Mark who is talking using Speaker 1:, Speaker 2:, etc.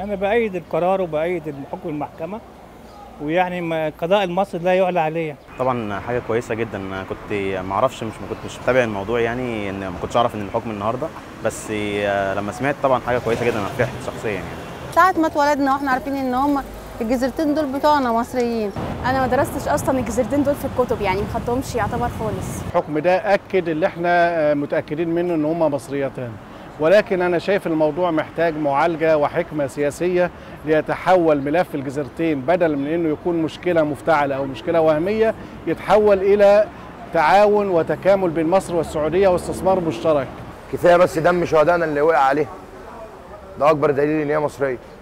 Speaker 1: انا بايد القرار وبايد حكم المحكمه ويعني ما- القضاء المصري لا يعلى عليه
Speaker 2: طبعا حاجه كويسه جدا أنا كنت ما اعرفش مش ما كنتش متابع الموضوع يعني ان ما كنتش اعرف ان الحكم النهارده بس آه، لما سمعت طبعا حاجه كويسه جدا انا فرحت شخصيا يعني
Speaker 3: ساعة ما اتولدنا واحنا عارفين ان هم الجزيرتين دول بتوعنا مصريين
Speaker 4: انا ما درستش اصلا الجزيرتين دول في الكتب يعني ما خدتهمش يعتبر خالص
Speaker 5: الحكم ده اكد اللي احنا متاكدين منه ان هما مصريتان ولكن انا شايف الموضوع محتاج معالجه وحكمه سياسيه ليتحول ملف الجزيرتين بدل من انه يكون مشكله مفتعله او مشكله وهميه يتحول الى تعاون وتكامل بين مصر والسعوديه واستثمار مشترك
Speaker 6: كفايه بس دم شهدائنا اللي وقع عليه ده اكبر دليل ان هي مصريه